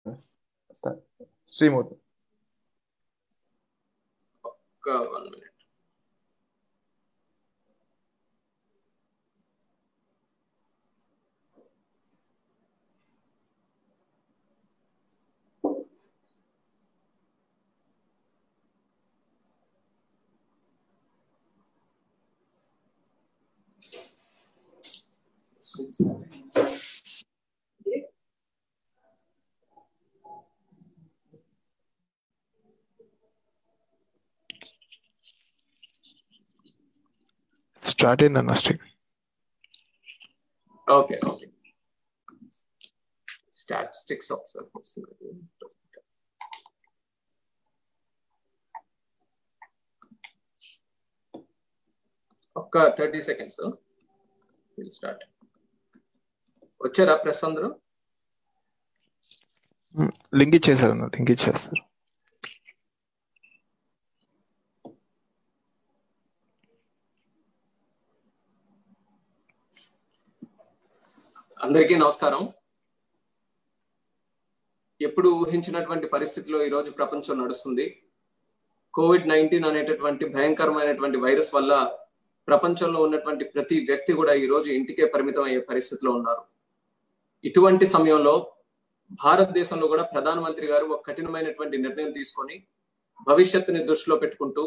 stream అవుతుంది ఒక్క one minute start అయిందన్న స్ట్రీమ్ ఓకే ఓకే స్టాటిస్టిక్స్ ఒకసారి వస్తుంది ఒక్క థర్టీ సెకండ్స్ విల్ స్టార్ట్ వచ్చారా ప్రెస్ అందరూ లింక్ ఇచ్చేసారు అన్న లింక్ ఇచ్చేస్తారు అందరికీ నమస్కారం ఎప్పుడు ఊహించినటువంటి పరిస్థితిలో ఈ రోజు ప్రపంచం నడుస్తుంది కోవిడ్ నైన్టీన్ అనేటటువంటి భయంకరమైనటువంటి వైరస్ వల్ల ప్రపంచంలో ఉన్నటువంటి ప్రతి వ్యక్తి కూడా ఈ రోజు ఇంటికే పరిమితం అయ్యే పరిస్థితిలో ఉన్నారు ఇటువంటి సమయంలో భారతదేశంలో కూడా ప్రధానమంత్రి గారు ఒక కఠినమైనటువంటి నిర్ణయం తీసుకొని భవిష్యత్తుని దృష్టిలో పెట్టుకుంటూ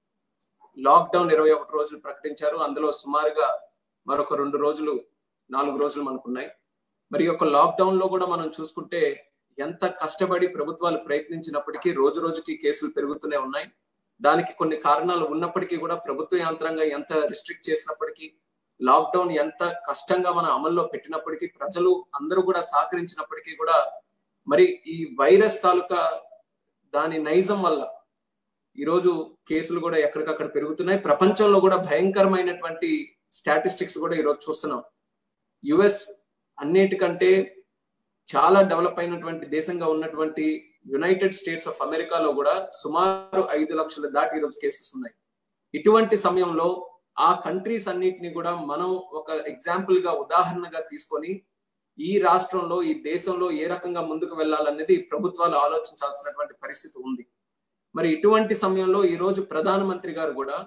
లాక్డౌన్ ఇరవై ఒకటి రోజులు ప్రకటించారు అందులో సుమారుగా మరొక రెండు రోజులు నాలుగు రోజులు మనకున్నాయి మరి యొక్క లాక్డౌన్ లో కూడా మనం చూసుకుంటే ఎంత కష్టపడి ప్రభుత్వాలు ప్రయత్నించినప్పటికీ రోజు రోజుకి కేసులు పెరుగుతూనే ఉన్నాయి దానికి కొన్ని కారణాలు ఉన్నప్పటికీ కూడా ప్రభుత్వ యంత్రాంగం ఎంత రిస్ట్రిక్ట్ చేసినప్పటికీ లాక్డౌన్ ఎంత కష్టంగా మన అమల్లో పెట్టినప్పటికీ ప్రజలు అందరూ కూడా సహకరించినప్పటికీ కూడా మరి ఈ వైరస్ తాలూకా దాని నైజం వల్ల ఈరోజు కేసులు కూడా ఎక్కడికక్కడ పెరుగుతున్నాయి ప్రపంచంలో కూడా భయంకరమైనటువంటి స్టాటిస్టిక్స్ కూడా ఈరోజు చూస్తున్నాం యుఎస్ అన్నిటికంటే చాలా డెవలప్ అయినటువంటి దేశంగా ఉన్నటువంటి యునైటెడ్ స్టేట్స్ ఆఫ్ అమెరికాలో కూడా సుమారు ఐదు లక్షల దాటి ఈరోజు కేసెస్ ఉన్నాయి ఇటువంటి సమయంలో ఆ కంట్రీస్ అన్నిటిని కూడా మనం ఒక ఎగ్జాంపుల్ గా ఉదాహరణగా తీసుకొని ఈ రాష్ట్రంలో ఈ దేశంలో ఏ రకంగా ముందుకు వెళ్ళాలనేది ప్రభుత్వాలు ఆలోచించాల్సినటువంటి పరిస్థితి ఉంది మరి ఇటువంటి సమయంలో ఈ రోజు ప్రధానమంత్రి గారు కూడా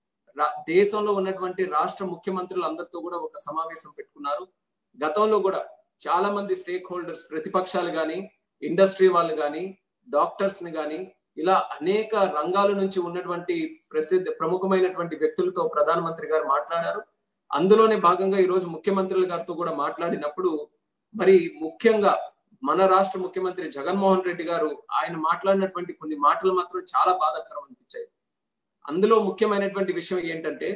దేశంలో ఉన్నటువంటి రాష్ట్ర ముఖ్యమంత్రులు అందరితో కూడా ఒక సమావేశం పెట్టుకున్నారు గతంలో కూడా చాలా మంది స్టేక్ హోల్డర్స్ ప్రతిపక్షాలు కానీ ఇండస్ట్రీ వాళ్ళు కానీ డాక్టర్స్ ని కానీ ఇలా అనేక రంగాల నుంచి ఉన్నటువంటి ప్రసిద్ధ ప్రముఖమైనటువంటి వ్యక్తులతో ప్రధానమంత్రి గారు మాట్లాడారు అందులోనే భాగంగా ఈ రోజు ముఖ్యమంత్రుల గారితో కూడా మాట్లాడినప్పుడు మరి ముఖ్యంగా మన రాష్ట్ర ముఖ్యమంత్రి జగన్మోహన్ రెడ్డి గారు ఆయన మాట్లాడినటువంటి కొన్ని మాటలు మాత్రం చాలా బాధాకరం అనిపించాయి అందులో ముఖ్యమైనటువంటి విషయం ఏంటంటే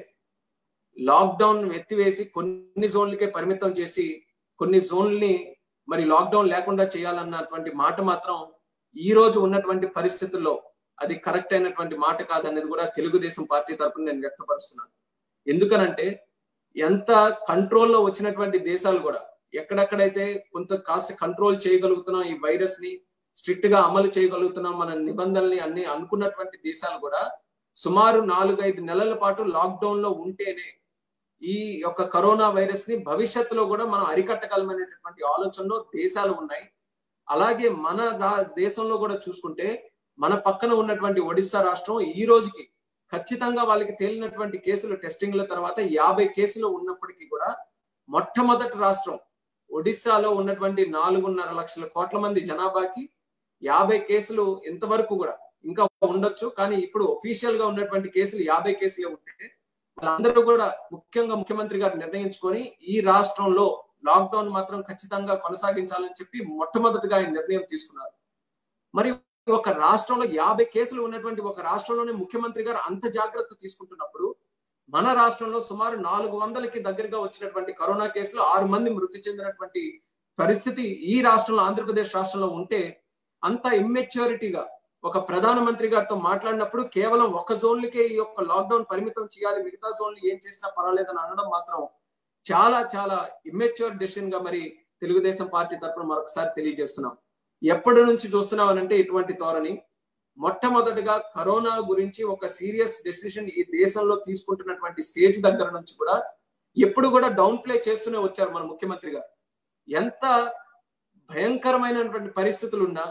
లాక్డౌన్ ఎత్తివేసి కొన్ని జోన్లకే పరిమితం చేసి కొన్ని జోన్లని మరి లాక్డౌన్ లేకుండా చేయాలన్నటువంటి మాట మాత్రం ఈ రోజు ఉన్నటువంటి పరిస్థితుల్లో అది కరెక్ట్ అయినటువంటి మాట కాదనేది కూడా తెలుగుదేశం పార్టీ తరఫున నేను వ్యక్తపరుస్తున్నాను ఎందుకనంటే ఎంత కంట్రోల్లో వచ్చినటువంటి దేశాలు కూడా ఎక్కడెక్కడైతే కొంత కాస్త కంట్రోల్ చేయగలుగుతున్నాం ఈ వైరస్ ని స్ట్రిక్ట్ గా అమలు చేయగలుగుతున్నాం మన నిబంధనల్ని అన్ని అనుకున్నటువంటి దేశాలు కూడా సుమారు నాలుగైదు నెలల పాటు లాక్డౌన్ లో ఉంటేనే ఈ యొక్క కరోనా వైరస్ ని భవిష్యత్తులో కూడా మనం అరికట్టగలమైనటువంటి ఆలోచనలో దేశాలు ఉన్నాయి అలాగే మన దేశంలో కూడా చూసుకుంటే మన పక్కన ఉన్నటువంటి ఒడిశా రాష్ట్రం ఈ రోజుకి ఖచ్చితంగా వాళ్ళకి తేలినటువంటి కేసులు టెస్టింగ్ల తర్వాత యాభై కేసులు ఉన్నప్పటికీ కూడా మొట్టమొదటి రాష్ట్రం ఒడిశాలో ఉన్నటువంటి నాలుగున్నర లక్షల కోట్ల మంది జనాభాకి యాభై కేసులు ఇంతవరకు కూడా ఇంకా ఉండొచ్చు కానీ ఇప్పుడు ఒఫీషియల్ గా ఉన్నటువంటి కేసులు యాభై కేసులే ఉంటే వాళ్ళందరూ కూడా ముఖ్యంగా ముఖ్యమంత్రి గారు నిర్ణయించుకొని ఈ రాష్ట్రంలో లాక్డౌన్ మాత్రం ఖచ్చితంగా కొనసాగించాలని చెప్పి మొట్టమొదటిగా ఆయన నిర్ణయం తీసుకున్నారు మరి ఒక రాష్ట్రంలో యాభై కేసులు ఉన్నటువంటి ఒక రాష్ట్రంలోనే ముఖ్యమంత్రి గారు అంత జాగ్రత్త తీసుకుంటున్నప్పుడు మన రాష్ట్రంలో సుమారు నాలుగు వందలకి దగ్గరగా వచ్చినటువంటి కరోనా కేసులు ఆరు మంది మృతి చెందినటువంటి పరిస్థితి ఈ రాష్ట్రంలో ఆంధ్రప్రదేశ్ రాష్ట్రంలో ఉంటే అంత ఇమ్మెచ్యూరిటీగా ఒక ప్రధానమంత్రి గారితో మాట్లాడినప్పుడు కేవలం ఒక జోన్లకే ఈ యొక్క లాక్డౌన్ పరిమితం చేయాలి మిగతా జోన్లు ఏం చేసినా పర్వాలేదని అనడం మాత్రం చాలా చాలా ఇమ్మెచ్యూర్ డెసిషన్ గా మరి తెలుగుదేశం పార్టీ తరఫున మరొకసారి తెలియజేస్తున్నాం ఎప్పటి నుంచి చూస్తున్నామనంటే ఇటువంటి ధోరణి మొట్టమొదటిగా కరోనా గురించి ఒక సీరియస్ డెసిషన్ ఈ దేశంలో తీసుకుంటున్నటువంటి స్టేజ్ దగ్గర నుంచి కూడా ఎప్పుడు కూడా డౌన్ ప్లే చేస్తూనే వచ్చారు మన ముఖ్యమంత్రి గారు ఎంత భయంకరమైనటువంటి పరిస్థితులు ఉన్నా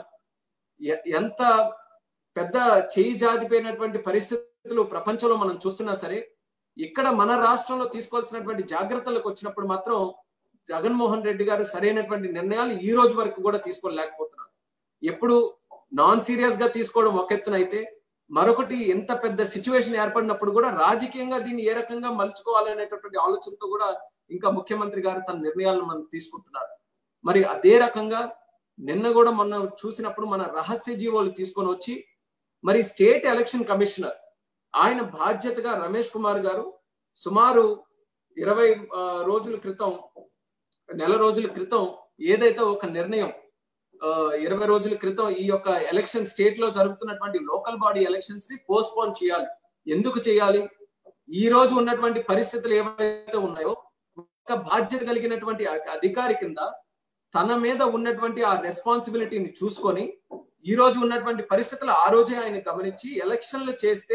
ఎంత పెద్ద చేయి జారిపోయినటువంటి పరిస్థితులు ప్రపంచంలో మనం చూస్తున్నా సరే ఇక్కడ మన రాష్ట్రంలో తీసుకోవాల్సినటువంటి జాగ్రత్తలకు వచ్చినప్పుడు మాత్రం జగన్మోహన్ రెడ్డి గారు సరైనటువంటి నిర్ణయాలు ఈ రోజు వరకు కూడా తీసుకోలేకపోతున్నారు ఎప్పుడు నాన్ సీరియస్ గా తీసుకోవడం ఒక ఎత్తున అయితే మరొకటి ఎంత పెద్ద సిచ్యువేషన్ ఏర్పడినప్పుడు కూడా రాజకీయంగా దీన్ని ఏ రకంగా మలుచుకోవాలనేటటువంటి ఆలోచనతో కూడా ఇంకా ముఖ్యమంత్రి గారు తన నిర్ణయాలను మనం తీసుకుంటున్నారు మరి అదే రకంగా నిన్న కూడా మొన్న చూసినప్పుడు మన రహస్య జీవోలు తీసుకొని వచ్చి మరి స్టేట్ ఎలక్షన్ కమిషనర్ ఆయన బాధ్యతగా రమేష్ కుమార్ గారు సుమారు ఇరవై రోజుల క్రితం నెల రోజుల క్రితం ఏదైతే ఒక నిర్ణయం ఇరవై రోజుల క్రితం ఈ యొక్క ఎలక్షన్ స్టేట్ లో జరుగుతున్నటువంటి లోకల్ బాడీ ఎలక్షన్స్ ని పోస్ట్పోన్ చేయాలి ఎందుకు చేయాలి ఈ రోజు ఉన్నటువంటి పరిస్థితులు ఏవైతే ఉన్నాయో ఒక బాధ్యత కలిగినటువంటి అధికారి కింద తన మీద ఉన్నటువంటి ఆ రెస్పాన్సిబిలిటీని చూసుకొని ఈ రోజు ఉన్నటువంటి పరిస్థితులు ఆ రోజే ఆయన గమనించి ఎలక్షన్లు చేస్తే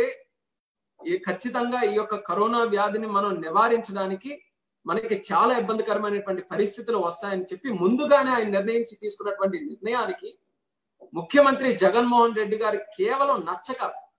ఈ ఖచ్చితంగా ఈ యొక్క కరోనా వ్యాధిని మనం నివారించడానికి మనకి చాలా ఇబ్బందికరమైనటువంటి పరిస్థితులు వస్తాయని చెప్పి ముందుగానే ఆయన నిర్ణయించి తీసుకున్నటువంటి నిర్ణయానికి ముఖ్యమంత్రి జగన్మోహన్ రెడ్డి గారు కేవలం నచ్చక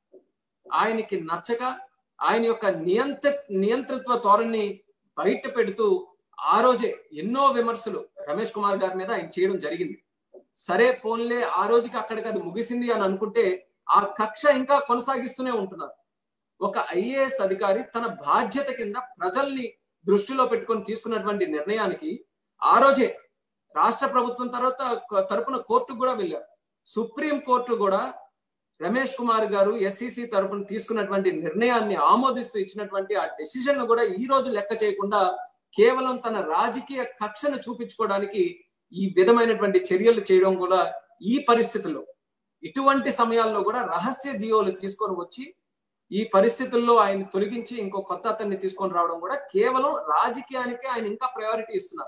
ఆయనకి నచ్చక ఆయన యొక్క నియంత్ర నియంత్రిత్వ ధోరణి బయట పెడుతూ ఆ రోజే ఎన్నో విమర్శలు రమేష్ కుమార్ గారి మీద ఆయన చేయడం జరిగింది సరే పోన్లే ఆ రోజుకి అక్కడికి అది ముగిసింది అని అనుకుంటే ఆ కక్ష ఇంకా కొనసాగిస్తూనే ఉంటున్నారు ఒక ఐఏఎస్ అధికారి తన బాధ్యత కింద ప్రజల్ని దృష్టిలో పెట్టుకొని తీసుకున్నటువంటి నిర్ణయానికి ఆ రోజే రాష్ట్ర ప్రభుత్వం తర్వాత తరపున కోర్టుకు కూడా వెళ్ళారు సుప్రీం కోర్టు కూడా రమేష్ కుమార్ గారు ఎస్సీసీ తరపున తీసుకున్నటువంటి నిర్ణయాన్ని ఆమోదిస్తూ ఇచ్చినటువంటి ఆ డెసిషన్ కూడా ఈ రోజు లెక్క చేయకుండా కేవలం తన రాజకీయ కక్షను చూపించుకోవడానికి ఈ విధమైనటువంటి చర్యలు చేయడం కూడా ఈ పరిస్థితుల్లో ఇటువంటి సమయాల్లో కూడా రహస్య జీవోలు తీసుకొని వచ్చి ఈ పరిస్థితుల్లో ఆయన తొలగించి ఇంకో కొత్త అతన్ని తీసుకొని రావడం కూడా కేవలం రాజకీయానికే ఆయన ఇంకా ప్రయారిటీ ఇస్తున్నారు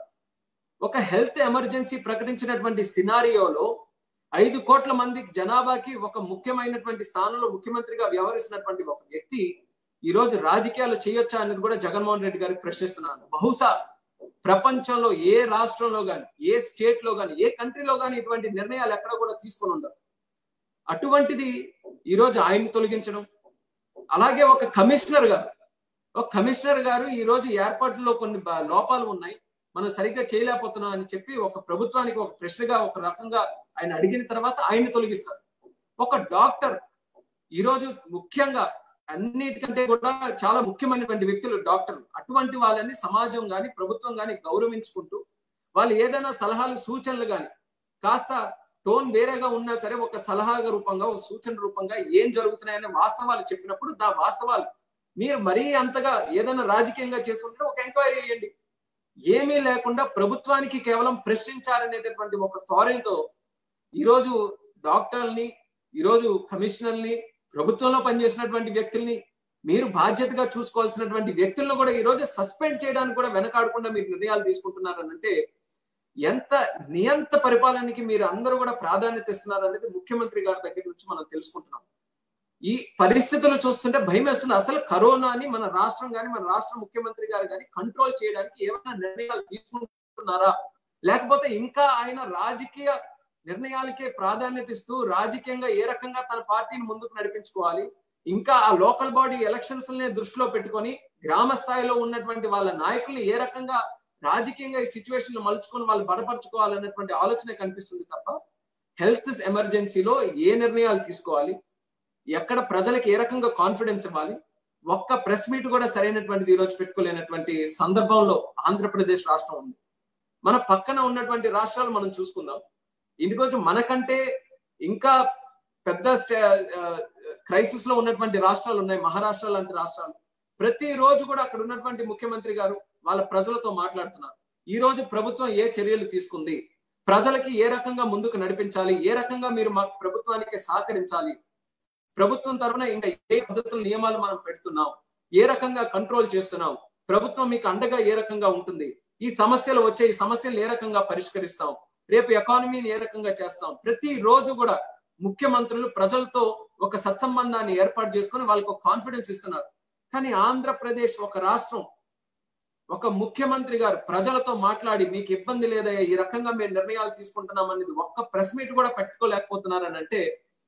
ఒక హెల్త్ ఎమర్జెన్సీ ప్రకటించినటువంటి సినారియోలో ఐదు కోట్ల మంది జనాభాకి ఒక ముఖ్యమైనటువంటి స్థానంలో ముఖ్యమంత్రిగా వ్యవహరిస్తున్నటువంటి ఒక వ్యక్తి ఈ రోజు రాజకీయాలు చేయొచ్చా అనేది కూడా జగన్మోహన్ రెడ్డి గారికి ప్రశ్నిస్తున్నాను బహుశా ప్రపంచంలో ఏ రాష్ట్రంలో గాని ఏ స్టేట్ లో గాని ఏ కంట్రీలో గాని ఇటువంటి నిర్ణయాలు ఎక్కడ కూడా తీసుకొని ఉండరు అటువంటిది ఈ రోజు ఆయన్ని తొలగించడం అలాగే ఒక కమిషనర్ గారు ఒక కమిషనర్ గారు ఈ రోజు ఏర్పాట్లలో కొన్ని లోపాలు ఉన్నాయి మనం సరిగ్గా చేయలేకపోతున్నాం అని చెప్పి ఒక ప్రభుత్వానికి ఒక ప్రశ్నగా ఒక రకంగా ఆయన అడిగిన తర్వాత ఆయన్ని తొలగిస్తారు ఒక డాక్టర్ ఈ రోజు ముఖ్యంగా అన్నిటికంటే కూడా చాలా ముఖ్యమైనటువంటి వ్యక్తులు డాక్టర్లు అటువంటి వాళ్ళని సమాజం గాని ప్రభుత్వం గాని గౌరవించుకుంటూ వాళ్ళు ఏదైనా సలహాలు సూచనలు గాని కాస్త టోన్ వేరేగా ఉన్నా సరే ఒక సలహాగా రూపంగా ఒక సూచన రూపంగా ఏం జరుగుతున్నాయనే వాస్తవాలు చెప్పినప్పుడు దా వాస్తవాలు మీరు మరీ అంతగా ఏదైనా రాజకీయంగా చేసుకుంటే ఒక ఎంక్వైరీ చేయండి ఏమీ లేకుండా ప్రభుత్వానికి కేవలం ప్రశ్నించారనేటటువంటి ఒక ధోరణితో ఈరోజు డాక్టర్ని ఈరోజు కమిషనర్ని ప్రభుత్వంలో పనిచేసినటువంటి వ్యక్తుల్ని మీరు బాధ్యతగా చూసుకోవాల్సినటువంటి వ్యక్తులను కూడా ఈ రోజు సస్పెండ్ చేయడానికి కూడా వెనకాడకుండా మీరు నిర్ణయాలు తీసుకుంటున్నారని అంటే ఎంత నియంత పరిపాలనకి మీరు అందరూ కూడా ప్రాధాన్యత ఇస్తున్నారు అనేది ముఖ్యమంత్రి గారి దగ్గర నుంచి మనం తెలుసుకుంటున్నాం ఈ పరిస్థితులు చూస్తుంటే భయం వేస్తుంది అసలు కరోనాని మన రాష్ట్రం కానీ మన రాష్ట్ర ముఖ్యమంత్రి గారు కానీ కంట్రోల్ చేయడానికి ఏమైనా నిర్ణయాలు తీసుకుంటున్నారా లేకపోతే ఇంకా ఆయన రాజకీయ నిర్ణయాలకే ప్రాధాన్యత ఇస్తూ రాజకీయంగా ఏ రకంగా తన పార్టీని ముందుకు నడిపించుకోవాలి ఇంకా ఆ లోకల్ బాడీ ఎలక్షన్స్ దృష్టిలో పెట్టుకొని గ్రామ స్థాయిలో ఉన్నటువంటి వాళ్ళ నాయకుల్ని ఏ రకంగా రాజకీయంగా ఈ సిచ్యువేషన్ మలుచుకొని వాళ్ళు బలపరుచుకోవాలన్నటువంటి ఆలోచన కనిపిస్తుంది తప్ప హెల్త్ ఎమర్జెన్సీలో ఏ నిర్ణయాలు తీసుకోవాలి ఎక్కడ ప్రజలకు ఏ రకంగా కాన్ఫిడెన్స్ ఇవ్వాలి ఒక్క ప్రెస్ మీట్ కూడా సరైనటువంటిది ఈ రోజు పెట్టుకోలేనటువంటి సందర్భంలో ఆంధ్రప్రదేశ్ రాష్ట్రం ఉంది మన పక్కన ఉన్నటువంటి రాష్ట్రాలు మనం చూసుకుందాం ఇందుకోసం మనకంటే ఇంకా పెద్ద క్రైసిస్ లో ఉన్నటువంటి రాష్ట్రాలు ఉన్నాయి మహారాష్ట్ర లాంటి రాష్ట్రాలు ప్రతి రోజు కూడా అక్కడ ఉన్నటువంటి ముఖ్యమంత్రి గారు వాళ్ళ ప్రజలతో మాట్లాడుతున్నారు ఈ రోజు ప్రభుత్వం ఏ చర్యలు తీసుకుంది ప్రజలకి ఏ రకంగా ముందుకు నడిపించాలి ఏ రకంగా మీరు మా ప్రభుత్వానికి సహకరించాలి ప్రభుత్వం తరఫున ఇంకా ఏ పద్ధతుల నియమాలు మనం పెడుతున్నాం ఏ రకంగా కంట్రోల్ చేస్తున్నాం ప్రభుత్వం మీకు అండగా ఏ రకంగా ఉంటుంది ఈ సమస్యలు వచ్చే ఈ సమస్యలు ఏ రకంగా పరిష్కరిస్తాం రేపు ఎకానమీని ఏ రకంగా చేస్తాం ప్రతి రోజు కూడా ముఖ్యమంత్రులు ప్రజలతో ఒక సత్సంబంధాన్ని ఏర్పాటు చేసుకుని వాళ్ళకి ఒక కాన్ఫిడెన్స్ ఇస్తున్నారు కానీ ఆంధ్రప్రదేశ్ ఒక రాష్ట్రం ఒక ముఖ్యమంత్రి గారు ప్రజలతో మాట్లాడి మీకు ఇబ్బంది లేదయ్యా ఈ రకంగా మేము నిర్ణయాలు తీసుకుంటున్నాం అనేది ఒక్క ప్రెస్ మీట్ కూడా పెట్టుకోలేకపోతున్నారని అంటే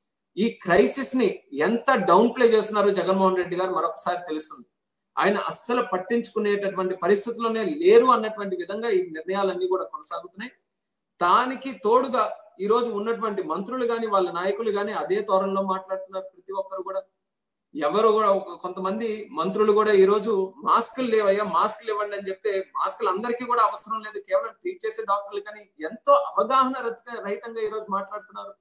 ఈ క్రైసిస్ ని ఎంత డౌన్ ప్లే చేస్తున్నారో జగన్మోహన్ రెడ్డి గారు మరొకసారి తెలుస్తుంది ఆయన అస్సలు పట్టించుకునేటటువంటి పరిస్థితుల్లోనే లేరు అన్నటువంటి విధంగా ఈ నిర్ణయాలన్నీ కూడా కొనసాగుతున్నాయి దానికి తోడుగా ఈ రోజు ఉన్నటువంటి మంత్రులు గాని వాళ్ళ నాయకులు గాని అదే తోరణలో మాట్లాడుతున్నారు ప్రతి ఒక్కరు కూడా ఎవరు కూడా కొంతమంది మంత్రులు కూడా ఈ రోజు మాస్కులు లేవయ్యా మాస్కులు ఇవ్వండి అని చెప్తే మాస్కులు అందరికీ కూడా అవసరం లేదు కేవలం ట్రీట్ చేసే డాక్టర్లు కానీ ఎంతో అవగాహన రహితంగా ఈ రోజు మాట్లాడుతున్నారు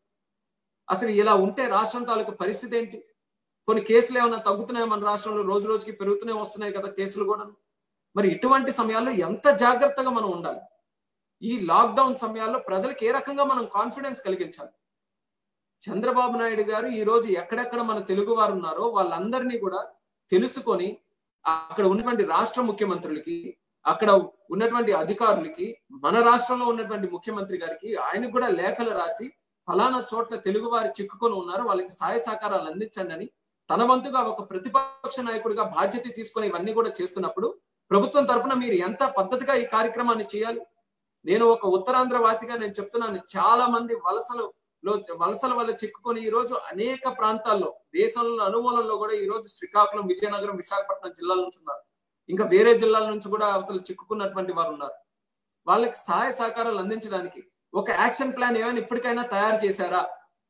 అసలు ఇలా ఉంటే రాష్ట్రం తాలూకు పరిస్థితి ఏంటి కొన్ని కేసులు ఏమైనా తగ్గుతున్నాయి మన రాష్ట్రంలో రోజు రోజుకి పెరుగుతూనే వస్తున్నాయి కదా కేసులు కూడా మరి ఇటువంటి సమయాల్లో ఎంత జాగ్రత్తగా మనం ఉండాలి ఈ లాక్డౌన్ సమయాల్లో ప్రజలకు ఏ రకంగా మనం కాన్ఫిడెన్స్ కలిగించాలి చంద్రబాబు నాయుడు గారు ఈ రోజు ఎక్కడెక్కడ మన తెలుగు వారు ఉన్నారో వాళ్ళందరినీ కూడా తెలుసుకొని అక్కడ ఉన్నటువంటి రాష్ట్ర ముఖ్యమంత్రులకి అక్కడ ఉన్నటువంటి అధికారులకి మన రాష్ట్రంలో ఉన్నటువంటి ముఖ్యమంత్రి గారికి ఆయనకు కూడా లేఖలు రాసి ఫలానా చోట్ల తెలుగు వారు చిక్కుకొని ఉన్నారు వాళ్ళకి సహాయ సహకారాలు అందించండి అని తన వంతుగా ఒక ప్రతిపక్ష నాయకుడిగా బాధ్యత తీసుకొని ఇవన్నీ కూడా చేస్తున్నప్పుడు ప్రభుత్వం తరఫున మీరు ఎంత పద్ధతిగా ఈ కార్యక్రమాన్ని చేయాలి నేను ఒక ఉత్తరాంధ్ర వాసిగా నేను చెప్తున్నాను చాలా మంది వలసలు లో వలసల వల్ల చిక్కుకొని ఈ రోజు అనేక ప్రాంతాల్లో దేశంలో అనుమూలంలో కూడా ఈ రోజు శ్రీకాకుళం విజయనగరం విశాఖపట్నం జిల్లాల నుంచి ఉన్నారు ఇంకా వేరే జిల్లాల నుంచి కూడా అవతల చిక్కుకున్నటువంటి వారు ఉన్నారు వాళ్ళకి సహాయ సహకారాలు అందించడానికి ఒక యాక్షన్ ప్లాన్ ఏమైనా ఇప్పటికైనా తయారు చేశారా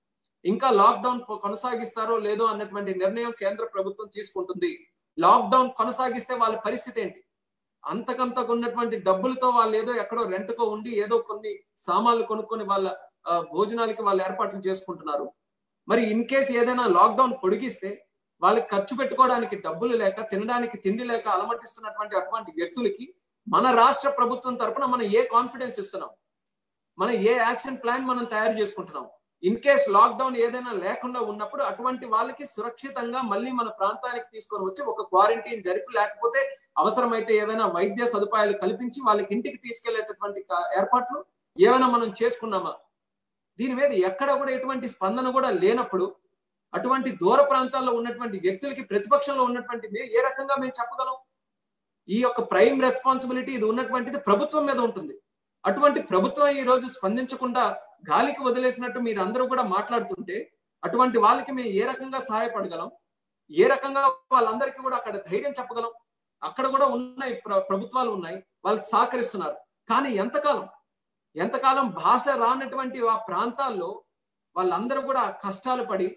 ఇంకా లాక్డౌన్ కొనసాగిస్తారో లేదో అన్నటువంటి నిర్ణయం కేంద్ర ప్రభుత్వం తీసుకుంటుంది లాక్డౌన్ కొనసాగిస్తే వాళ్ళ పరిస్థితి ఏంటి అంతకంతకు ఉన్నటువంటి డబ్బులతో వాళ్ళు ఏదో ఎక్కడో రెంట్కో ఉండి ఏదో కొన్ని సామాన్లు కొనుక్కొని వాళ్ళ భోజనాలకి వాళ్ళు ఏర్పాట్లు చేసుకుంటున్నారు మరి ఇన్ కేసు ఏదైనా లాక్డౌన్ పొడిగిస్తే వాళ్ళకి ఖర్చు పెట్టుకోవడానికి డబ్బులు లేక తినడానికి తిండి లేక అలమటిస్తున్నటువంటి అటువంటి వ్యక్తులకి మన రాష్ట్ర ప్రభుత్వం తరఫున మనం ఏ కాన్ఫిడెన్స్ ఇస్తున్నాం మనం ఏ యాక్షన్ ప్లాన్ మనం తయారు చేసుకుంటున్నాం ఇన్ కేస్ లాక్డౌన్ ఏదైనా లేకుండా ఉన్నప్పుడు అటువంటి వాళ్ళకి సురక్షితంగా మళ్ళీ మన ప్రాంతానికి తీసుకొని వచ్చి ఒక క్వారంటైన్ జరిపి లేకపోతే అవసరమైతే ఏదైనా వైద్య సదుపాయాలు కల్పించి వాళ్ళకి ఇంటికి తీసుకెళ్లేటటువంటి ఏర్పాట్లు ఏమైనా మనం చేసుకున్నామా దీని మీద ఎక్కడ కూడా ఎటువంటి స్పందన కూడా లేనప్పుడు అటువంటి దూర ప్రాంతాల్లో ఉన్నటువంటి వ్యక్తులకి ప్రతిపక్షంలో ఉన్నటువంటి ఏ రకంగా మేము చెప్పగలం ఈ యొక్క ప్రైమ్ రెస్పాన్సిబిలిటీ ఇది ఉన్నటువంటిది ప్రభుత్వం మీద ఉంటుంది అటువంటి ప్రభుత్వం ఈ రోజు స్పందించకుండా గాలికి వదిలేసినట్టు మీరు అందరూ కూడా మాట్లాడుతుంటే అటువంటి వాళ్ళకి మేము ఏ రకంగా సహాయపడగలం ఏ రకంగా వాళ్ళందరికీ కూడా అక్కడ ధైర్యం చెప్పగలం అక్కడ కూడా ఉన్నాయి ప్రభుత్వాలు ఉన్నాయి వాళ్ళు సహకరిస్తున్నారు కానీ ఎంతకాలం ఎంతకాలం భాష రానటువంటి ఆ ప్రాంతాల్లో వాళ్ళందరూ కూడా కష్టాలు పడి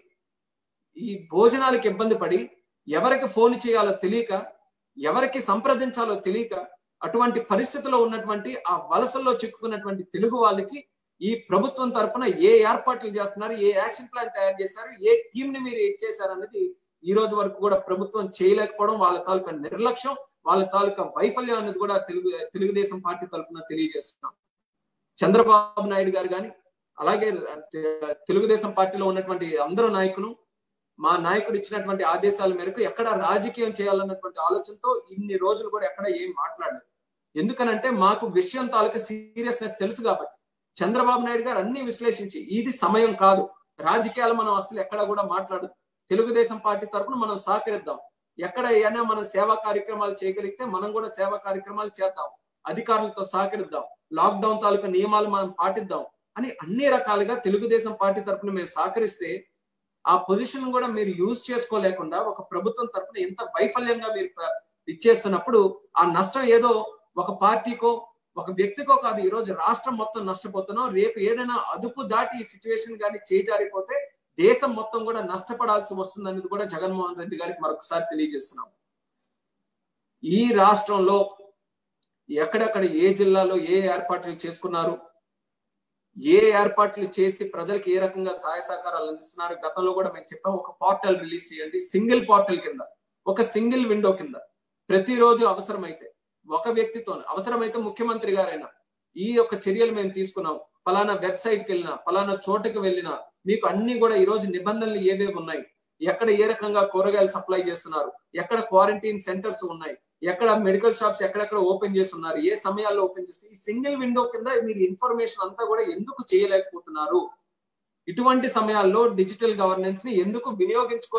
ఈ భోజనాలకు ఇబ్బంది పడి ఎవరికి ఫోన్ చేయాలో తెలియక ఎవరికి సంప్రదించాలో తెలియక అటువంటి పరిస్థితిలో ఉన్నటువంటి ఆ వలసల్లో చిక్కుకున్నటువంటి తెలుగు వాళ్ళకి ఈ ప్రభుత్వం తరఫున ఏ ఏర్పాట్లు చేస్తున్నారు ఏ యాక్షన్ ప్లాన్ తయారు చేశారు ఏ టీం ని మీరు చేశారు అనేది ఈ రోజు వరకు కూడా ప్రభుత్వం చేయలేకపోవడం వాళ్ళ తాలూకా నిర్లక్ష్యం వాళ్ళ తాలూకా వైఫల్యం అనేది కూడా తెలుగు తెలుగుదేశం పార్టీ తరఫున తెలియజేస్తున్నాం చంద్రబాబు నాయుడు గారు కానీ అలాగే తెలుగుదేశం పార్టీలో ఉన్నటువంటి అందరూ నాయకులు మా నాయకుడు ఇచ్చినటువంటి ఆదేశాల మేరకు ఎక్కడ రాజకీయం చేయాలన్నటువంటి ఆలోచనతో ఇన్ని రోజులు కూడా ఎక్కడ ఏం మాట్లాడలేదు ఎందుకనంటే మాకు విషయం తాలూకా సీరియస్నెస్ తెలుసు కాబట్టి చంద్రబాబు నాయుడు గారు అన్ని విశ్లేషించి ఇది సమయం కాదు రాజకీయాలు మనం అసలు ఎక్కడ కూడా మాట్లాడు తెలుగుదేశం పార్టీ తరఫున మనం సహకరిద్దాం ఎక్కడ ఏమైనా మనం సేవా కార్యక్రమాలు చేయగలిగితే మనం కూడా సేవా కార్యక్రమాలు చేద్దాం అధికారులతో సహకరిద్దాం లాక్డౌన్ తాలూకా నియమాలు మనం పాటిద్దాం అని అన్ని రకాలుగా తెలుగుదేశం పార్టీ తరఫున మేము సహకరిస్తే ఆ పొజిషన్ కూడా మీరు యూజ్ చేసుకోలేకుండా ఒక ప్రభుత్వం తరఫున ఎంత వైఫల్యంగా మీరు ఇచ్చేస్తున్నప్పుడు ఆ నష్టం ఏదో ఒక పార్టీకో ఒక వ్యక్తికో కాదు ఈ రోజు రాష్ట్రం మొత్తం నష్టపోతున్నాం రేపు ఏదైనా అదుపు దాటి ఈ సిచ్యువేషన్ కానీ చేజారిపోతే దేశం మొత్తం కూడా నష్టపడాల్సి వస్తుంది అనేది కూడా జగన్మోహన్ రెడ్డి గారికి మరొకసారి తెలియజేస్తున్నాం ఈ రాష్ట్రంలో ఎక్కడెక్కడ ఏ జిల్లాలో ఏ ఏర్పాట్లు చేసుకున్నారు ఏ ఏర్పాట్లు చేసి ప్రజలకు ఏ రకంగా సహాయ సహకారాలు అందిస్తున్నారు గతంలో కూడా మేము చెప్పాం ఒక పోర్టల్ రిలీజ్ చేయండి సింగిల్ పోర్టల్ కింద ఒక సింగిల్ విండో కింద ప్రతిరోజు అవసరమైతే ఒక వ్యక్తితో అవసరమైతే ముఖ్యమంత్రి గారైనా ఈ యొక్క చర్యలు మేము తీసుకున్నాం ఫలానా వెబ్సైట్కి వెళ్ళినా ఫలానా చోటుకి వెళ్ళినా మీకు అన్ని కూడా ఈ రోజు నిబంధనలు ఏవేవి ఉన్నాయి ఎక్కడ ఏ రకంగా కూరగాయలు సప్లై చేస్తున్నారు ఎక్కడ క్వారంటైన్ సెంటర్స్ ఉన్నాయి ఎక్కడ మెడికల్ షాప్స్ ఎక్కడెక్కడ ఓపెన్ చేస్తున్నారు ఏ సమయాల్లో ఓపెన్ చేసి ఈ సింగిల్ విండో కింద మీరు ఇన్ఫర్మేషన్ అంతా కూడా ఎందుకు చేయలేకపోతున్నారు ఇటువంటి సమయాల్లో డిజిటల్ గవర్నెన్స్ ని ఎందుకు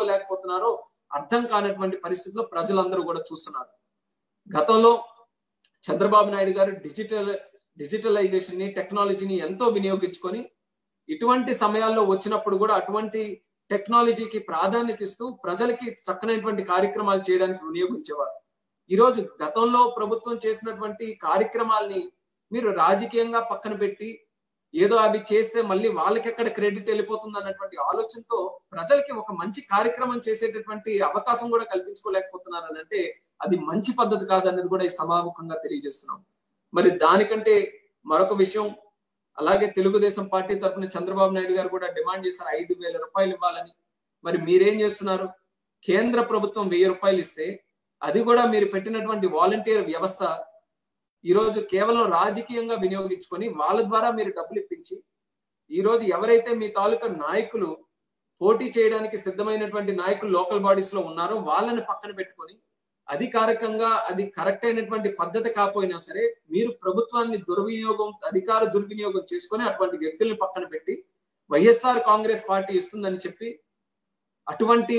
వినియోగించుకోలేకపోతున్నారో అర్థం కానటువంటి పరిస్థితిలో ప్రజలందరూ కూడా చూస్తున్నారు గతంలో చంద్రబాబు నాయుడు గారు డిజిటల్ డిజిటలైజేషన్ ని టెక్నాలజీని ఎంతో వినియోగించుకొని ఇటువంటి సమయాల్లో వచ్చినప్పుడు కూడా అటువంటి టెక్నాలజీకి ప్రాధాన్యత ఇస్తూ ప్రజలకి చక్కనైనటువంటి కార్యక్రమాలు చేయడానికి వినియోగించేవారు ఈరోజు గతంలో ప్రభుత్వం చేసినటువంటి కార్యక్రమాల్ని మీరు రాజకీయంగా పక్కన పెట్టి ఏదో అవి చేస్తే మళ్ళీ వాళ్ళకి ఎక్కడ క్రెడిట్ వెళ్ళిపోతుంది అన్నటువంటి ఆలోచనతో ప్రజలకి ఒక మంచి కార్యక్రమం చేసేటటువంటి అవకాశం కూడా కల్పించుకోలేకపోతున్నారు అని అంటే అది మంచి పద్ధతి కాదన్నది కూడా ఈ సభాముఖంగా తెలియజేస్తున్నాం మరి దానికంటే మరొక విషయం అలాగే తెలుగుదేశం పార్టీ తరఫున చంద్రబాబు నాయుడు గారు కూడా డిమాండ్ చేశారు ఐదు వేల రూపాయలు ఇవ్వాలని మరి మీరేం చేస్తున్నారు కేంద్ర ప్రభుత్వం వెయ్యి రూపాయలు ఇస్తే అది కూడా మీరు పెట్టినటువంటి వాలంటీర్ వ్యవస్థ ఈరోజు కేవలం రాజకీయంగా వినియోగించుకొని వాళ్ళ ద్వారా మీరు డబ్బులు ఇప్పించి ఈరోజు ఎవరైతే మీ తాలూకా నాయకులు పోటీ చేయడానికి సిద్ధమైనటువంటి నాయకులు లోకల్ బాడీస్ లో ఉన్నారో వాళ్ళని పక్కన పెట్టుకొని అధికారికంగా అది కరెక్ట్ అయినటువంటి పద్ధతి కాకపోయినా సరే మీరు ప్రభుత్వాన్ని దుర్వినియోగం అధికార దుర్వినియోగం చేసుకొని అటువంటి వ్యక్తుల్ని పక్కన పెట్టి వైఎస్ఆర్ కాంగ్రెస్ పార్టీ ఇస్తుందని చెప్పి అటువంటి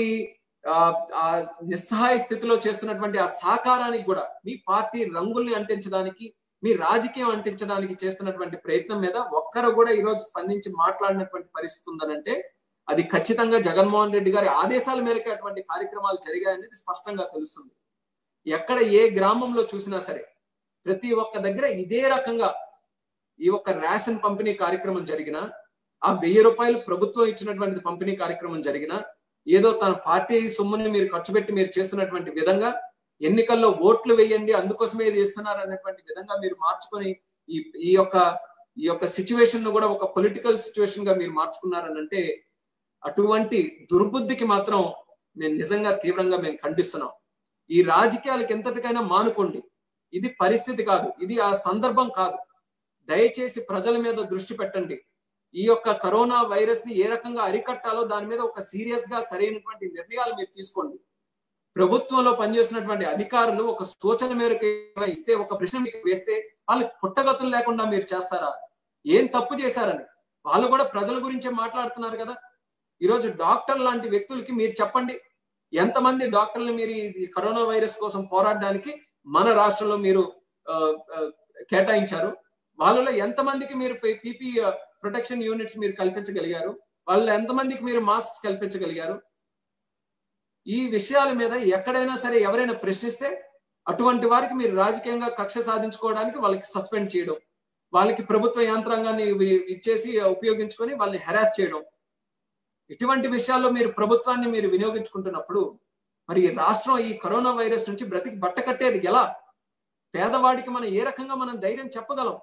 ఆ నిస్సహాయ స్థితిలో చేస్తున్నటువంటి ఆ సహకారానికి కూడా మీ పార్టీ రంగుల్ని అంటించడానికి మీ రాజకీయం అంటించడానికి చేస్తున్నటువంటి ప్రయత్నం మీద ఒక్కరు కూడా ఈరోజు స్పందించి మాట్లాడినటువంటి పరిస్థితి ఉందనంటే అది ఖచ్చితంగా జగన్మోహన్ రెడ్డి గారి ఆదేశాల మేరకు అటువంటి కార్యక్రమాలు జరిగాయనేది స్పష్టంగా తెలుస్తుంది ఎక్కడ ఏ గ్రామంలో చూసినా సరే ప్రతి ఒక్క దగ్గర ఇదే రకంగా ఈ ఒక్క రేషన్ పంపిణీ కార్యక్రమం జరిగిన ఆ వెయ్యి రూపాయలు ప్రభుత్వం ఇచ్చినటువంటి పంపిణీ కార్యక్రమం జరిగిన ఏదో తన పార్టీ సొమ్ముని మీరు ఖర్చు పెట్టి మీరు చేస్తున్నటువంటి విధంగా ఎన్నికల్లో ఓట్లు వేయండి అందుకోసమే ఇది ఇస్తున్నారు అన్నటువంటి విధంగా మీరు మార్చుకొని ఈ ఈ యొక్క ఈ యొక్క సిచ్యువేషన్ ను కూడా ఒక పొలిటికల్ సిచ్యువేషన్ గా మీరు మార్చుకున్నారని అంటే అటువంటి దుర్బుద్ధికి మాత్రం మేము నిజంగా తీవ్రంగా మేము ఖండిస్తున్నాం ఈ రాజకీయాలకు ఎంతటికైనా మానుకోండి ఇది పరిస్థితి కాదు ఇది ఆ సందర్భం కాదు దయచేసి ప్రజల మీద దృష్టి పెట్టండి ఈ యొక్క కరోనా వైరస్ ని ఏ రకంగా అరికట్టాలో దాని మీద ఒక సీరియస్ గా సరైనటువంటి నిర్ణయాలు మీరు తీసుకోండి ప్రభుత్వంలో పనిచేస్తున్నటువంటి అధికారులు ఒక సూచన మేరకు ఇస్తే ఒక ప్రశ్న మీకు వేస్తే వాళ్ళకి పుట్టగతులు లేకుండా మీరు చేస్తారా ఏం తప్పు చేశారని వాళ్ళు కూడా ప్రజల గురించే మాట్లాడుతున్నారు కదా ఈరోజు డాక్టర్ లాంటి వ్యక్తులకి మీరు చెప్పండి ఎంతమంది డాక్టర్లు మీరు ఈ కరోనా వైరస్ కోసం పోరాడడానికి మన రాష్ట్రంలో మీరు కేటాయించారు వాళ్ళలో ఎంతమందికి మీరు పీపీ ప్రొటెక్షన్ యూనిట్స్ మీరు కల్పించగలిగారు వాళ్ళు ఎంతమందికి మీరు మాస్క్ కల్పించగలిగారు ఈ విషయాల మీద ఎక్కడైనా సరే ఎవరైనా ప్రశ్నిస్తే అటువంటి వారికి మీరు రాజకీయంగా కక్ష సాధించుకోవడానికి వాళ్ళకి సస్పెండ్ చేయడం వాళ్ళకి ప్రభుత్వ యంత్రాంగాన్ని ఇచ్చేసి ఉపయోగించుకొని వాళ్ళని హెరాస్ చేయడం ఇటువంటి విషయాల్లో మీరు ప్రభుత్వాన్ని మీరు వినియోగించుకుంటున్నప్పుడు మరి ఈ రాష్ట్రం ఈ కరోనా వైరస్ నుంచి బ్రతికి బట్ట కట్టేది ఎలా పేదవాడికి మనం ఏ రకంగా మనం ధైర్యం చెప్పగలం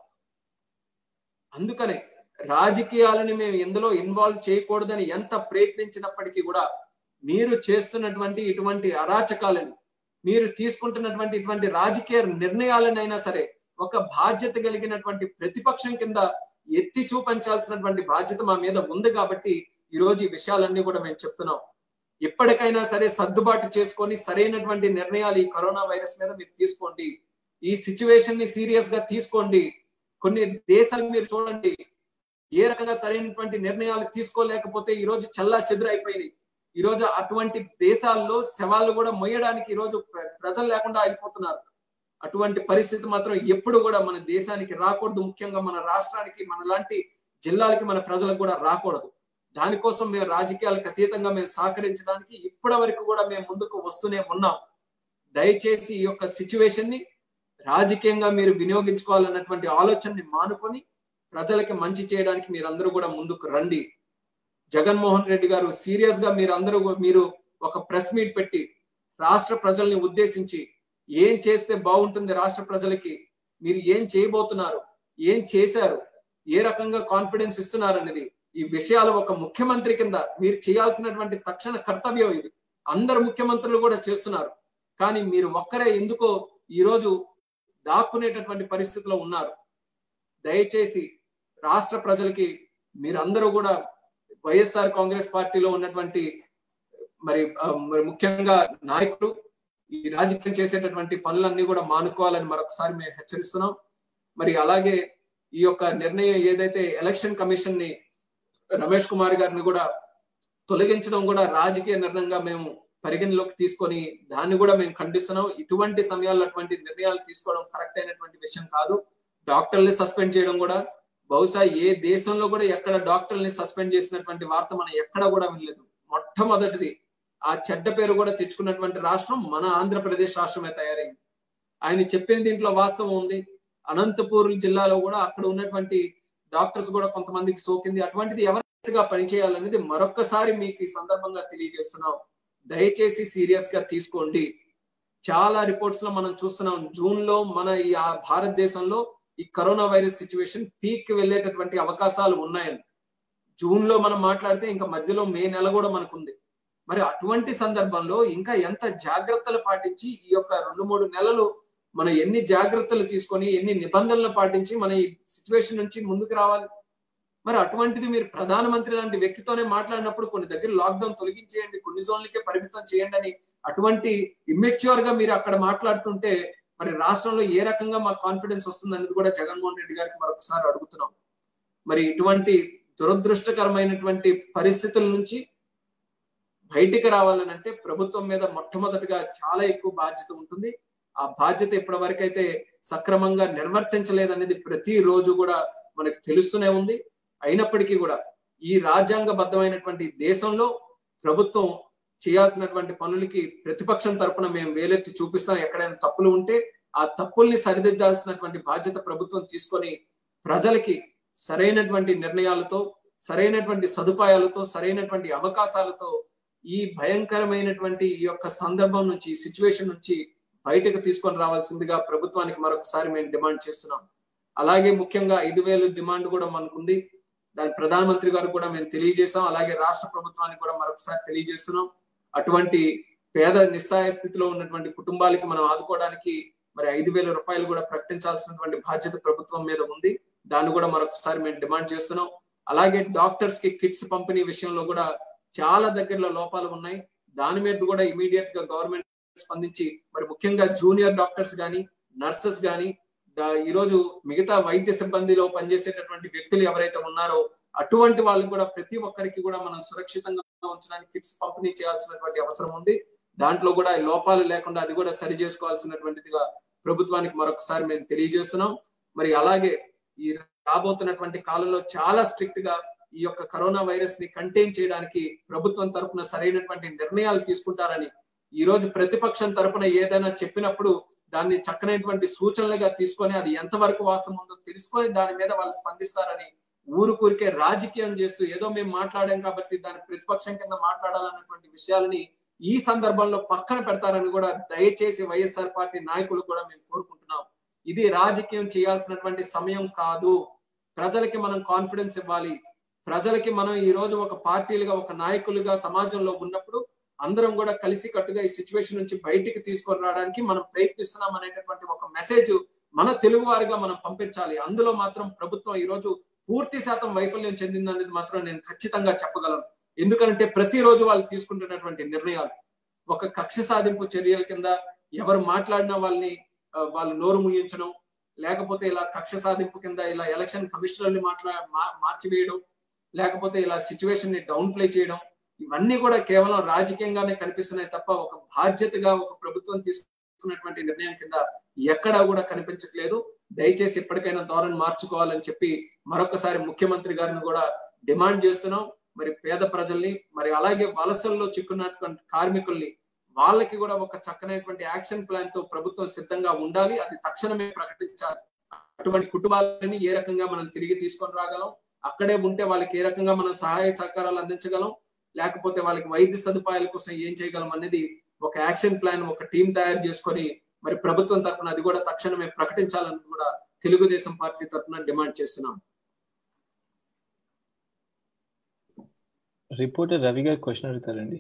అందుకనే రాజకీయాలని మేము ఎందులో ఇన్వాల్వ్ చేయకూడదని ఎంత ప్రయత్నించినప్పటికీ కూడా మీరు చేస్తున్నటువంటి ఇటువంటి అరాచకాలని మీరు తీసుకుంటున్నటువంటి ఇటువంటి రాజకీయ నిర్ణయాలనైనా సరే ఒక బాధ్యత కలిగినటువంటి ప్రతిపక్షం కింద ఎత్తి చూపించాల్సినటువంటి బాధ్యత మా మీద ఉంది కాబట్టి ఈ రోజు ఈ విషయాలన్నీ కూడా మేము చెప్తున్నాం ఎప్పటికైనా సరే సర్దుబాటు చేసుకొని సరైనటువంటి నిర్ణయాలు ఈ కరోనా వైరస్ మీద మీరు తీసుకోండి ఈ సిచ్యువేషన్ ని సీరియస్ గా తీసుకోండి కొన్ని దేశాలు మీరు చూడండి ఏ రకంగా సరైనటువంటి నిర్ణయాలు తీసుకోలేకపోతే ఈ రోజు చల్లా చెదురైపోయినాయి ఈ రోజు అటువంటి దేశాల్లో శవాలు కూడా మొయ్యడానికి ఈ రోజు ప్రజలు లేకుండా అయిపోతున్నారు అటువంటి పరిస్థితి మాత్రం ఎప్పుడు కూడా మన దేశానికి రాకూడదు ముఖ్యంగా మన రాష్ట్రానికి మన లాంటి జిల్లాలకి మన ప్రజలకు కూడా రాకూడదు దానికోసం మేము రాజకీయాలకు అతీతంగా మేము సహకరించడానికి ఇప్పటి వరకు కూడా మేము ముందుకు వస్తూనే ఉన్నాం దయచేసి ఈ యొక్క సిచ్యువేషన్ ని రాజకీయంగా మీరు వినియోగించుకోవాలన్నటువంటి ఆలోచనని మానుకొని ప్రజలకి మంచి చేయడానికి మీరందరూ కూడా ముందుకు రండి జగన్మోహన్ రెడ్డి గారు సీరియస్ గా మీరందరూ మీరు ఒక ప్రెస్ మీట్ పెట్టి రాష్ట్ర ప్రజల్ని ఉద్దేశించి ఏం చేస్తే బాగుంటుంది రాష్ట్ర ప్రజలకి మీరు ఏం చేయబోతున్నారు ఏం చేశారు ఏ రకంగా కాన్ఫిడెన్స్ ఇస్తున్నారు అనేది ఈ విషయాలు ఒక ముఖ్యమంత్రి కింద మీరు చేయాల్సినటువంటి తక్షణ కర్తవ్యం ఇది అందరు ముఖ్యమంత్రులు కూడా చేస్తున్నారు కానీ మీరు ఒక్కరే ఎందుకో ఈరోజు దాక్కునేటటువంటి పరిస్థితిలో ఉన్నారు దయచేసి రాష్ట్ర ప్రజలకి మీరందరూ కూడా వైఎస్ఆర్ కాంగ్రెస్ పార్టీలో ఉన్నటువంటి మరి మరి ముఖ్యంగా నాయకులు ఈ రాజకీయం చేసేటటువంటి పనులన్నీ కూడా మానుకోవాలని మరొకసారి మేము హెచ్చరిస్తున్నాం మరి అలాగే ఈ యొక్క నిర్ణయం ఏదైతే ఎలక్షన్ కమిషన్ ని రమేష్ కుమార్ గారిని కూడా తొలగించడం కూడా రాజకీయ నిర్ణయంగా మేము పరిగణలోకి తీసుకొని దాన్ని కూడా మేము ఖండిస్తున్నాం ఇటువంటి సమయాల్లో అటువంటి నిర్ణయాలు తీసుకోవడం కరెక్ట్ అయినటువంటి విషయం కాదు డాక్టర్ని సస్పెండ్ చేయడం కూడా బహుశా ఏ దేశంలో కూడా ఎక్కడ డాక్టర్ని సస్పెండ్ చేసినటువంటి వార్త మనం ఎక్కడ కూడా వినలేదు మొట్టమొదటిది ఆ చెడ్డ పేరు కూడా తెచ్చుకున్నటువంటి రాష్ట్రం మన ఆంధ్రప్రదేశ్ రాష్ట్రమే తయారైంది ఆయన చెప్పిన దీంట్లో వాస్తవం ఉంది అనంతపూర్ జిల్లాలో కూడా అక్కడ ఉన్నటువంటి డాక్టర్స్ కూడా కొంతమందికి సోకింది అటువంటిది ఎవరిగా పనిచేయాలనేది మరొక్కసారి మీకు ఈ సందర్భంగా తెలియజేస్తున్నాం దయచేసి సీరియస్ గా తీసుకోండి చాలా రిపోర్ట్స్ లో మనం చూస్తున్నాం జూన్ లో మన ఈ భారతదేశంలో ఈ కరోనా వైరస్ సిచ్యువేషన్ పీక్ వెళ్ళేటటువంటి అవకాశాలు ఉన్నాయని జూన్ లో మనం మాట్లాడితే ఇంకా మధ్యలో మే నెల కూడా మనకుంది మరి అటువంటి సందర్భంలో ఇంకా ఎంత జాగ్రత్తలు పాటించి ఈ యొక్క రెండు మూడు నెలలు మనం ఎన్ని జాగ్రత్తలు తీసుకొని ఎన్ని నిబంధనలు పాటించి మన ఈ సిచ్యువేషన్ నుంచి ముందుకు రావాలి మరి అటువంటిది మీరు ప్రధానమంత్రి లాంటి వ్యక్తితోనే మాట్లాడినప్పుడు కొన్ని దగ్గర లాక్డౌన్ తొలగించేయండి కొన్ని జోన్లకే పరిమితం చేయండి అని అటువంటి ఇమ్మెచ్యూర్ గా మీరు అక్కడ మాట్లాడుతుంటే మరి రాష్ట్రంలో ఏ రకంగా మా కాన్ఫిడెన్స్ వస్తుంది అనేది కూడా జగన్మోహన్ రెడ్డి గారికి మరొకసారి అడుగుతున్నాం మరి ఇటువంటి దురదృష్టకరమైనటువంటి పరిస్థితుల నుంచి బయటికి రావాలని అంటే ప్రభుత్వం మీద మొట్టమొదటిగా చాలా ఎక్కువ బాధ్యత ఉంటుంది ఆ బాధ్యత ఇప్పటి వరకైతే సక్రమంగా నిర్వర్తించలేదనేది ప్రతి రోజు కూడా మనకు తెలుస్తూనే ఉంది అయినప్పటికీ కూడా ఈ రాజ్యాంగబద్ధమైనటువంటి దేశంలో ప్రభుత్వం చేయాల్సినటువంటి పనులకి ప్రతిపక్షం తరపున మేము వేలెత్తి చూపిస్తాం ఎక్కడైనా తప్పులు ఉంటే ఆ తప్పుల్ని సరిదిద్దాల్సినటువంటి బాధ్యత ప్రభుత్వం తీసుకొని ప్రజలకి సరైనటువంటి నిర్ణయాలతో సరైనటువంటి సదుపాయాలతో సరైనటువంటి అవకాశాలతో ఈ భయంకరమైనటువంటి ఈ యొక్క సందర్భం నుంచి ఈ సిచ్యువేషన్ నుంచి బయటకు తీసుకొని రావాల్సిందిగా ప్రభుత్వానికి మరొకసారి మేము డిమాండ్ చేస్తున్నాం అలాగే ముఖ్యంగా ఐదు వేలు డిమాండ్ కూడా మనకుంది దాని ప్రధానమంత్రి గారు కూడా మేము తెలియజేసాం అలాగే రాష్ట్ర ప్రభుత్వానికి కూడా మరొకసారి తెలియజేస్తున్నాం అటువంటి పేద నిస్సాయ స్థితిలో ఉన్నటువంటి కుటుంబాలకి మనం ఆదుకోవడానికి మరి ఐదు వేల రూపాయలు కూడా ప్రకటించాల్సినటువంటి బాధ్యత ప్రభుత్వం మీద ఉంది దాన్ని కూడా మరొకసారి మేము డిమాండ్ చేస్తున్నాం అలాగే డాక్టర్స్ కి కిట్స్ పంపిణీ విషయంలో కూడా చాలా దగ్గరలో లోపాలు ఉన్నాయి దాని మీద కూడా ఇమీడియట్ గా గవర్నమెంట్ స్పందించి మరి ముఖ్యంగా జూనియర్ డాక్టర్స్ కానీ నర్సెస్ కానీ ఈ రోజు మిగతా వైద్య సిబ్బందిలో పనిచేసేటటువంటి వ్యక్తులు ఎవరైతే ఉన్నారో అటువంటి వాళ్ళు కూడా ప్రతి ఒక్కరికి కూడా మనం సురక్షితంగా ఉంచడానికి కిట్స్ పంపిణీ చేయాల్సినటువంటి అవసరం ఉంది దాంట్లో కూడా లోపాలు లేకుండా అది కూడా సరి చేసుకోవాల్సినటువంటిదిగా ప్రభుత్వానికి మరొకసారి మేము తెలియజేస్తున్నాం మరి అలాగే ఈ రాబోతున్నటువంటి కాలంలో చాలా స్ట్రిక్ట్ గా ఈ యొక్క కరోనా వైరస్ ని కంటైన్ చేయడానికి ప్రభుత్వం తరపున సరైనటువంటి నిర్ణయాలు తీసుకుంటారని ఈ రోజు ప్రతిపక్షం తరపున ఏదైనా చెప్పినప్పుడు దాన్ని చక్కనైనటువంటి సూచనలుగా తీసుకొని అది ఎంతవరకు వాస్తవం ఉందో తెలుసుకొని దాని మీద వాళ్ళు స్పందిస్తారని ఊరుకూరికే రాజకీయం చేస్తూ ఏదో మేము మాట్లాడాం కాబట్టి దాని ప్రతిపక్షం కింద మాట్లాడాలన్నటువంటి విషయాలని ఈ సందర్భంలో పక్కన పెడతారని కూడా దయచేసి వైఎస్ఆర్ పార్టీ నాయకులు కూడా మేము కోరుకుంటున్నాం ఇది రాజకీయం చేయాల్సినటువంటి సమయం కాదు ప్రజలకి మనం కాన్ఫిడెన్స్ ఇవ్వాలి ప్రజలకి మనం ఈ రోజు ఒక పార్టీలుగా ఒక నాయకులుగా సమాజంలో ఉన్నప్పుడు అందరం కూడా కలిసి కట్టుగా ఈ సిచ్యువేషన్ నుంచి బయటికి తీసుకొని రావడానికి మనం ప్రయత్నిస్తున్నాం అనేటటువంటి ఒక మెసేజ్ మన తెలుగు వారిగా మనం పంపించాలి అందులో మాత్రం ప్రభుత్వం ఈ రోజు పూర్తి శాతం వైఫల్యం చెందిందనేది మాత్రం నేను ఖచ్చితంగా చెప్పగలను ఎందుకంటే ప్రతిరోజు వాళ్ళు తీసుకుంటున్నటువంటి నిర్ణయాలు ఒక కక్ష సాధింపు చర్యల కింద ఎవరు మాట్లాడినా వాళ్ళని వాళ్ళు నోరు ముయించడం లేకపోతే ఇలా కక్ష సాధింపు కింద ఇలా ఎలక్షన్ కమిషనర్ని మాట్లా మార్చివేయడం లేకపోతే ఇలా సిచ్యువేషన్ ని డౌన్ ప్లే చేయడం ఇవన్నీ కూడా కేవలం రాజకీయంగానే కనిపిస్తున్నాయి తప్ప ఒక బాధ్యతగా ఒక ప్రభుత్వం తీసుకున్నటువంటి నిర్ణయం కింద ఎక్కడా కూడా కనిపించట్లేదు దయచేసి ఎప్పటికైనా ధోరణి మార్చుకోవాలని చెప్పి మరొకసారి ముఖ్యమంత్రి గారిని కూడా డిమాండ్ చేస్తున్నాం మరి పేద ప్రజల్ని మరి అలాగే వలసల్లో చిక్కున్నటువంటి కార్మికుల్ని వాళ్ళకి కూడా ఒక చక్కనైనటువంటి యాక్షన్ ప్లాన్ తో ప్రభుత్వం సిద్ధంగా ఉండాలి అది తక్షణమే ప్రకటించాలి అటువంటి కుటుంబాలని ఏ రకంగా మనం తిరిగి తీసుకొని రాగలం అక్కడే ఉంటే వాళ్ళకి ఏ రకంగా మనం సహాయ సహకారాలు అందించగలం లేకపోతే వాళ్ళకి వైద్య సదుపాయాల కోసం ఏం చేయగలం అనేది ఒక యాక్షన్ ప్లాన్ ఒక టీం తయారు చేసుకొని మరి ప్రభుత్వం తరఫున అది కూడా తక్షణమే ప్రకటించాలని కూడా తెలుగుదేశం పార్టీ తరఫున డిమాండ్ చేస్తున్నాం రిపోర్టర్ రవి గారు క్వశ్చన్ అడుగుతారండి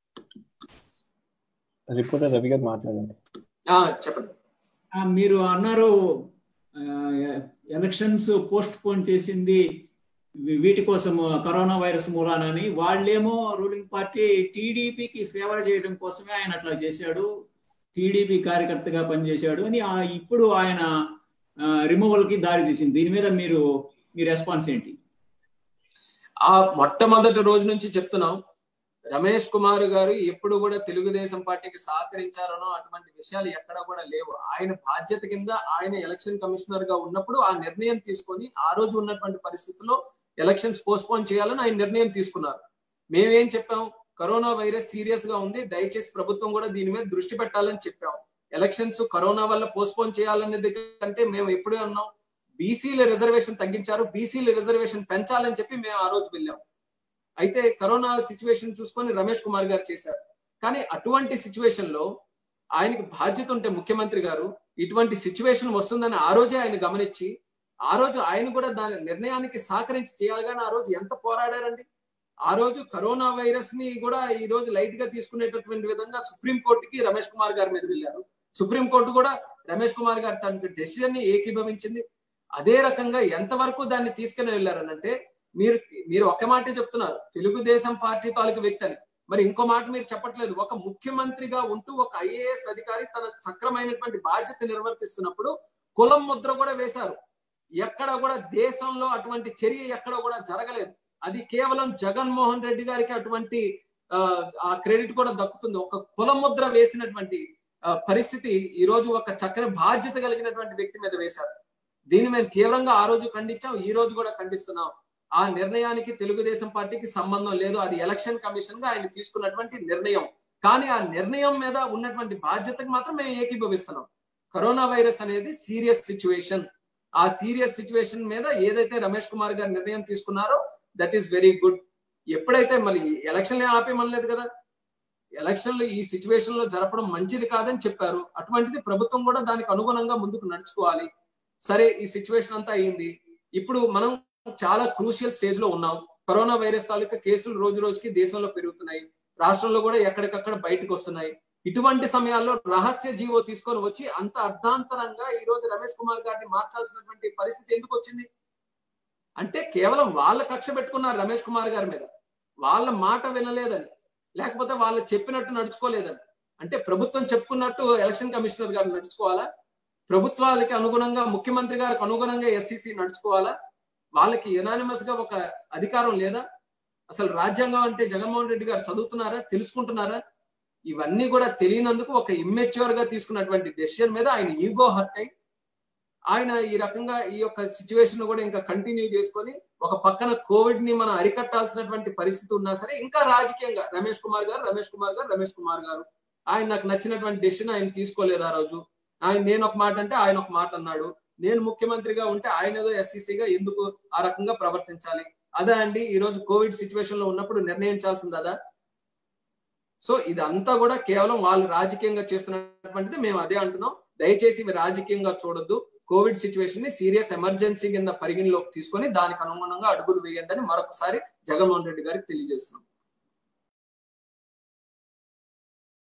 రిపోర్టర్ రవి గారు మాట్లాడండి చెప్పండి మీరు అన్నారు ఎలక్షన్స్ పోస్ట్ పోన్ చేసింది వీటి కోసం కరోనా వైరస్ మూలానని వాళ్ళేమో రూలింగ్ పార్టీ టీడీపీకి ఫేవర్ చేయడం కోసమే ఆయన అట్లా చేశాడు టీడీపీ కార్యకర్తగా పనిచేశాడు అని ఇప్పుడు ఆయన రిమూవల్ కి దారి తీసింది దీని మీద మీరు మీ రెస్పాన్స్ ఏంటి ఆ మొట్టమొదటి రోజు నుంచి చెప్తున్నాం రమేష్ కుమార్ గారు ఎప్పుడు కూడా తెలుగుదేశం పార్టీకి సహకరించారనో అటువంటి విషయాలు ఎక్కడ కూడా లేవు ఆయన బాధ్యత కింద ఆయన ఎలక్షన్ కమిషనర్ గా ఉన్నప్పుడు ఆ నిర్ణయం తీసుకొని ఆ రోజు ఉన్నటువంటి పరిస్థితుల్లో ఎలక్షన్స్ పోస్ట్పోన్ చేయాలని ఆయన నిర్ణయం తీసుకున్నారు మేమేం చెప్పాం కరోనా వైరస్ సీరియస్ గా ఉంది దయచేసి ప్రభుత్వం కూడా దీని మీద దృష్టి పెట్టాలని చెప్పాం ఎలక్షన్స్ కరోనా వల్ల పోస్ట్పోన్ చేయాలనేది కంటే మేము ఎప్పుడే అన్నాం బీసీల రిజర్వేషన్ తగ్గించారు బీసీల రిజర్వేషన్ పెంచాలని చెప్పి మేము ఆ రోజు వెళ్ళాం అయితే కరోనా సిచ్యువేషన్ చూసుకొని రమేష్ కుమార్ గారు చేశారు కానీ అటువంటి సిచ్యువేషన్ లో ఆయనకి బాధ్యత ఉంటే ముఖ్యమంత్రి గారు ఇటువంటి సిచ్యువేషన్ వస్తుందని ఆ రోజే ఆయన గమనించి ఆ రోజు ఆయన కూడా దాని నిర్ణయానికి సహకరించి చేయాలి కానీ ఆ రోజు ఎంత పోరాడారండి ఆ రోజు కరోనా వైరస్ ని కూడా ఈ రోజు లైట్ గా తీసుకునేటటువంటి విధంగా సుప్రీం కోర్టుకి రమేష్ కుమార్ గారి మీద వెళ్ళారు సుప్రీం కోర్టు కూడా రమేష్ కుమార్ గారు తన డెసిజన్ ని ఏకీభవించింది అదే రకంగా ఎంతవరకు దాన్ని తీసుకుని వెళ్ళారనంటే మీరు మీరు ఒక మాటే చెప్తున్నారు తెలుగుదేశం పార్టీ తాలూకు వ్యక్తి అని మరి ఇంకో మాట మీరు చెప్పట్లేదు ఒక ముఖ్యమంత్రిగా ఉంటూ ఒక ఐఏఎస్ అధికారి తన సక్రమైనటువంటి బాధ్యత నిర్వర్తిస్తున్నప్పుడు కులం ముద్ర కూడా వేశారు ఎక్కడ కూడా దేశంలో అటువంటి చర్య ఎక్కడ కూడా జరగలేదు అది కేవలం జగన్మోహన్ రెడ్డి గారికి అటువంటి ఆ క్రెడిట్ కూడా దక్కుతుంది ఒక కుల ముద్ర వేసినటువంటి పరిస్థితి ఈ రోజు ఒక చక్కని బాధ్యత కలిగినటువంటి వ్యక్తి మీద వేశారు దీన్ని మేము తీవ్రంగా ఆ రోజు ఖండించాం ఈ రోజు కూడా ఖండిస్తున్నాం ఆ నిర్ణయానికి తెలుగుదేశం పార్టీకి సంబంధం లేదు అది ఎలక్షన్ కమిషన్ గా ఆయన తీసుకున్నటువంటి నిర్ణయం కానీ ఆ నిర్ణయం మీద ఉన్నటువంటి బాధ్యతకు మాత్రం మేము ఏకీభవిస్తున్నాం కరోనా వైరస్ అనేది సీరియస్ సిచ్యువేషన్ ఆ సీరియస్ సిచ్యువేషన్ మీద ఏదైతే రమేష్ కుమార్ గారు నిర్ణయం తీసుకున్నారో దట్ ఈస్ వెరీ గుడ్ ఎప్పుడైతే మళ్ళీ ఎలక్షన్లే ఆపేమనలేదు కదా ఎలక్షన్లు ఈ సిచ్యువేషన్ లో జరపడం మంచిది కాదని చెప్పారు అటువంటిది ప్రభుత్వం కూడా దానికి అనుగుణంగా ముందుకు నడుచుకోవాలి సరే ఈ సిచ్యువేషన్ అంతా అయింది ఇప్పుడు మనం చాలా క్రూషియల్ స్టేజ్ లో ఉన్నాం కరోనా వైరస్ తాలూకా కేసులు రోజు రోజుకి దేశంలో పెరుగుతున్నాయి రాష్ట్రంలో కూడా ఎక్కడికక్కడ బయటకు వస్తున్నాయి ఇటువంటి సమయాల్లో రహస్య జీవో తీసుకొని వచ్చి అంత అర్ధాంతరంగా ఈ రోజు రమేష్ కుమార్ గారిని మార్చాల్సినటువంటి పరిస్థితి ఎందుకు వచ్చింది అంటే కేవలం వాళ్ళ కక్ష పెట్టుకున్నారు రమేష్ కుమార్ గారి మీద వాళ్ళ మాట వినలేదని లేకపోతే వాళ్ళు చెప్పినట్టు నడుచుకోలేదని అంటే ప్రభుత్వం చెప్పుకున్నట్టు ఎలక్షన్ కమిషనర్ గారు నడుచుకోవాలా ప్రభుత్వాలకి అనుగుణంగా ముఖ్యమంత్రి గారికి అనుగుణంగా ఎస్సీసీ నడుచుకోవాలా వాళ్ళకి ఎనానిమస్ గా ఒక అధికారం లేదా అసలు రాజ్యాంగం అంటే జగన్మోహన్ రెడ్డి గారు చదువుతున్నారా తెలుసుకుంటున్నారా ఇవన్నీ కూడా తెలియనందుకు ఒక ఇమ్మెచ్యూర్ గా తీసుకున్నటువంటి డెసిషన్ మీద ఆయన ఈగో హర్ట్ అయి ఆయన ఈ రకంగా ఈ యొక్క సిచ్యువేషన్ కూడా ఇంకా కంటిన్యూ చేసుకొని ఒక పక్కన కోవిడ్ ని మనం అరికట్టాల్సినటువంటి పరిస్థితి ఉన్నా సరే ఇంకా రాజకీయంగా రమేష్ కుమార్ గారు రమేష్ కుమార్ గారు రమేష్ కుమార్ గారు ఆయన నాకు నచ్చినటువంటి డెసిషన్ ఆయన తీసుకోలేదు ఆ రోజు ఆయన నేను ఒక మాట అంటే ఆయన ఒక మాట అన్నాడు నేను ముఖ్యమంత్రిగా ఉంటే ఆయన ఏదో ఎస్సీసీగా ఎందుకు ఆ రకంగా ప్రవర్తించాలి అదే అండి ఈ రోజు కోవిడ్ సిచ్యువేషన్ లో ఉన్నప్పుడు నిర్ణయించాల్సింది అదా సో ఇదంతా కూడా కేవలం వాళ్ళు రాజకీయంగా చేస్తున్నటువంటిది మేము అదే అంటున్నాం దయచేసి మీరు రాజకీయంగా చూడొద్దు కోవిడ్ సిచ్యువేషన్ ని సీరియస్ ఎమర్జెన్సీ కింద పరిగణలోకి తీసుకొని దానికి అనుగుణంగా అడుగులు వేయండి అని మరొకసారి జగన్మోహన్ రెడ్డి గారికి తెలియజేస్తున్నాం